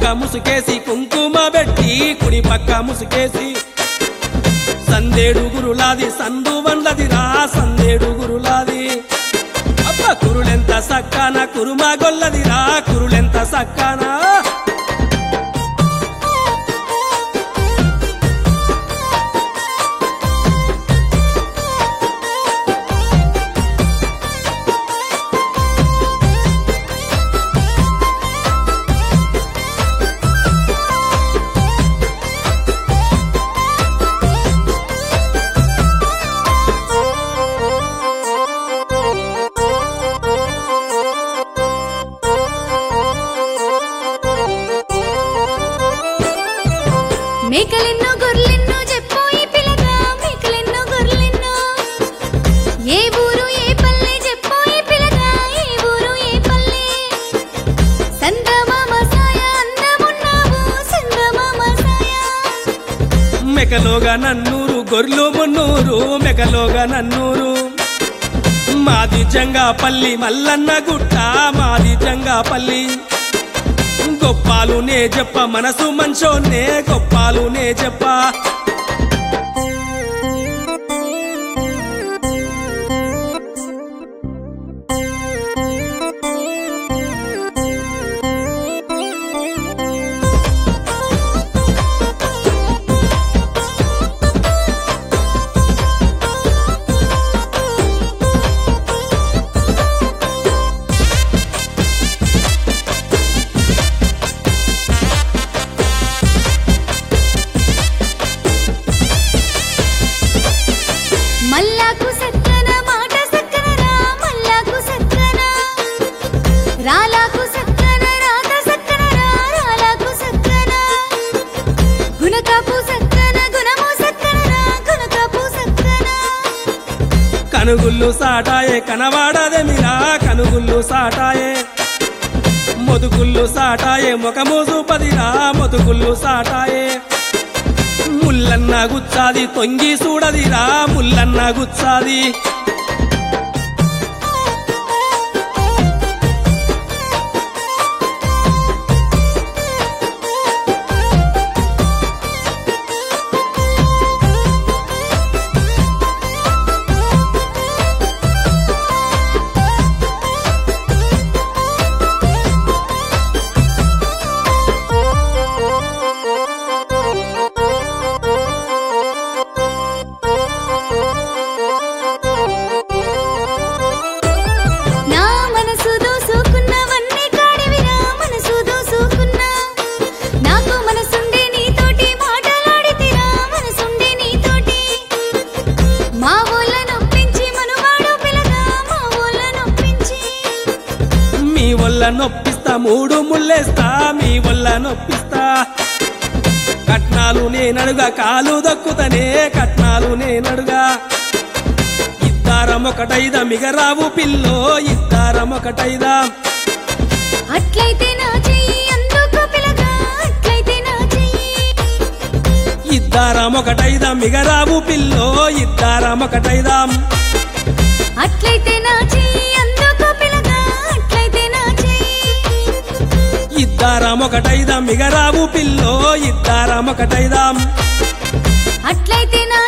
ముసుకేసి కుంకుమ పెట్టి కుడి పక్క ముసుకేసి సందేడు గురులాది సందు వండ్లదిరా సందేడు గురులాది అబ్బ కురులెంత సక్కాన కురుమా గొల్లదిరా కురులెంత సక్కానా మేకలెన్నో గొర్రెలెన్నో చెప్పు ఈ పిల్లగా మేకలెన్నో గొర్రెలెన్నో ఏ ఊరు ఏ పల్లె చెప్పు ఈ పిల్లగా ఏ ఊరు ఏ పల్లె సందమామ సాయ అందమున్నావు సందమామ సాయ మెకలోగా నన్నూరు గొర్రెలు మున్నూరు మెకలోగా నన్నూరు మాది జంగాపల్లి మల్లన్న గుట్ట మాది జంగాపల్లి గొప్పాలు నే చెప్ప మనసు మంచోనే గొప్పాలు నే చెప్ప మల్లాకు సక్కన మాట సక్కన రా మల్లాకు సక్కన రాలాకు సక్కన రాత సక్కన రా రాలాకు సక్కన గుణకాపు సక్కన గుణము సక్కన రా గుణకాపు సక్కన కనుగుళ్ళు సాటాయే కనవాడదెమిరా కనుగుళ్ళు సాటాయే మొదుగుళ్ళు సాటాయే ముఖము చూపదిరా మొదుగుళ్ళు సాటాయే ముల్లన్న గుచ్చాది తొంగి చూడదిరా ముల్లన్న గుచ్చాది నా మనసు దోసుకున్నవన్నీ కాడివిరా మనసు దోసుకున్నా నాకు మనసుండే నీతోటి మాటలాడితిరా మనసుండే నీతోటి మా ఊళ్ళ నొప్పించి మనువాడు పిల్లగా మా ఊళ్ళ నొప్పించి మీ వల్ల నొప్పిస్తా మూడు ముల్లేస్తా మీ వల్ల నొప్పిస్తా కట్నాలు నేనడుగా కాలు దక్కుతనే కట్నాలు నేనడుగా ఇద్దారం ఒకటైదా మిగరావు పిల్లో ఇద్దారం ఒకటైదా అట్లయితే నా చెయ్యి అందుకు పిల్లగా అట్లయితే నా చెయ్యి ఇద్దారం ఒకటైదా మిగరావు పిల్లో ఇద్దారం ఒకటైదాం అట్లయితే నా చెయ్యి అందుకు పిల్లగా అట్లయితే నా చెయ్యి ఇద్దారం ఒకటైదా మిగరావు పిల్లో ఇద్దారం ఒకటైదాం అట్లయితే నా